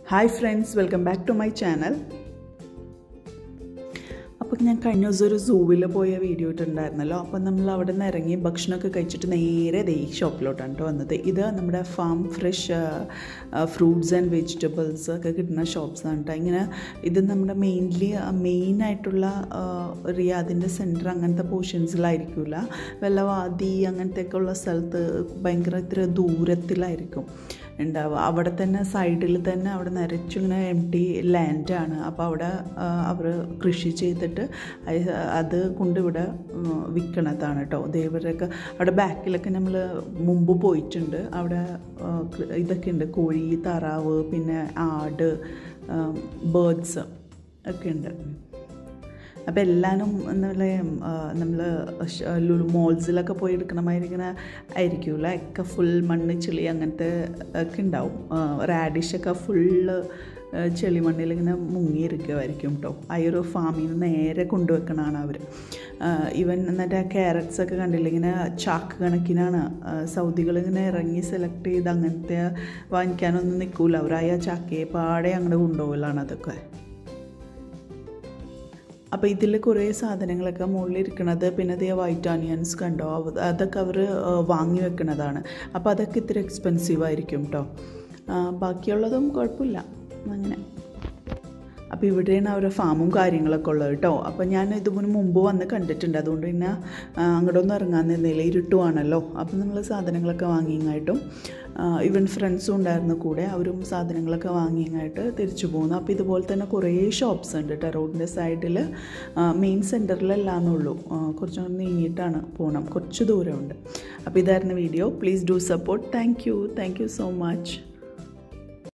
hi friends welcome back to my channel അപ്പോൾ ഞാൻ കഴിഞ്ഞ ദിവസം ഒരു സൂവിൽ പോയ വീഡിയോ ഇട്ടുണ്ടായിരുന്നല്ലോ അപ്പോൾ നമ്മൾ അവിടെ നിന്ന് ഇറങ്ങി ഭക്ഷണമൊക്കെ കഴിച്ചിട്ട് നേരെ ദേ ഈ ഷോപ്പിലോട്ടാണ് കേട്ടോ വന്നത് ഇത് നമ്മുടെ farm fresh fruits and vegetables ഒക്കെ കിട്ടുന്ന ഷോപ്സാണ് കേട്ടോ ഇങ്ങനെ ഇത് നമ്മുടെ മെയിൻലി മെയിനായിട്ടുള്ള റിയാദിൻ്റെ സെൻറ്റർ അങ്ങനത്തെ പോർഷൻസിലായിരിക്കില്ല വെള്ളവാതി അങ്ങനത്തെയൊക്കെ ഉള്ള സ്ഥലത്ത് ഭയങ്കര ഇത്ര ദൂരത്തിലായിരിക്കും ഉണ്ടാവുക അവിടെ തന്നെ സൈഡിൽ തന്നെ അവിടെ നിറച്ചിങ്ങനെ എം ടി ലാൻഡാണ് അപ്പോൾ അവിടെ അവർ കൃഷി ചെയ്തിട്ട് അത് കൊണ്ടിവിടെ വിൽക്കണതാണ് കേട്ടോ ദേവരൊക്കെ അവിടെ ബാക്കിലൊക്കെ നമ്മൾ മുമ്പ് പോയിട്ടുണ്ട് അവിടെ ഇതൊക്കെ ഉണ്ട് കോഴി താറാവ് പിന്നെ ആട് ബേർഡ്സ് ഒക്കെ ഉണ്ട് അപ്പോൾ എല്ലാവരും നല്ല നമ്മൾ ലുലു മോൾസിലൊക്കെ പോയി എടുക്കണ മാതിരി ഇങ്ങനെ ആയിരിക്കുമല്ലോ ഒക്കെ ഫുൾ മണ്ണ് ചെളി അങ്ങനത്തെ ഒക്കെ ഉണ്ടാവും റാഡിഷൊക്കെ ഫുള്ള് ചെളിമണ്ണിൽ ഇങ്ങനെ മുങ്ങിയിരിക്കുമായിരിക്കും കേട്ടോ ആ ഒരു ഫാമിൽ നിന്ന് നേരെ കൊണ്ടുവെക്കണതാണ് അവർ ഇവൻ എന്നിട്ട് ആ ക്യാരറ്റ്സ് ഒക്കെ കണ്ടില്ല ഇങ്ങനെ ചാക്ക് കണക്കിനാണ് സൗദികൾ ഇങ്ങനെ ഇറങ്ങി സെലക്ട് ചെയ്ത് അങ്ങനത്തെ വാങ്ങിക്കാനൊന്നും നിൽക്കില്ല അവരായ ചാക്കയെ പാടെ അങ്ങോട്ട് കൊണ്ടുപോകലാണ് അതൊക്കെ അപ്പോൾ ഇതിൽ കുറേ സാധനങ്ങളൊക്കെ മുകളിൽ ഇരിക്കണത് പിന്നെ അതേ വൈറ്റ് ഓണിയൻസ് കണ്ടോ അതൊക്കെ അവർ വാങ്ങി വെക്കുന്നതാണ് അപ്പോൾ അതൊക്കെ ഇത്തിരി എക്സ്പെൻസീവ് ആയിരിക്കും കേട്ടോ ബാക്കിയുള്ളതും കുഴപ്പമില്ല അങ്ങനെ അപ്പോൾ ഇവിടെയാണ് അവരുടെ ഫാമും കാര്യങ്ങളൊക്കെ ഉള്ളത് കേട്ടോ അപ്പോൾ ഞാൻ ഇതിന് മുമ്പ് വന്ന് കണ്ടിട്ടുണ്ട് അതുകൊണ്ട് പിന്നെ അങ്ങോട്ടൊന്നും ഇറങ്ങാൻ നിന്നില്ല ഇരുട്ടുവാണല്ലോ അപ്പോൾ നമ്മൾ സാധനങ്ങളൊക്കെ വാങ്ങിയങ്ങായിട്ടും ഇവൻ ഫ്രണ്ട്സും ഉണ്ടായിരുന്നു കൂടെ അവരും സാധനങ്ങളൊക്കെ വാങ്ങിയങ്ങായിട്ട് തിരിച്ചു പോകുന്നു അപ്പോൾ ഇതുപോലെ തന്നെ കുറേ ഷോപ്സ് ഉണ്ട് കേട്ടോ റോഡിൻ്റെ സൈഡിൽ മെയിൻ സെൻറ്ററിലല്ല എന്നുള്ളൂ കുറച്ചും കൂടി നീങ്ങിയിട്ടാണ് പോകണം കുറച്ച് ദൂരമുണ്ട് അപ്പോൾ ഇതായിരുന്നു video please do support thank you thank you so much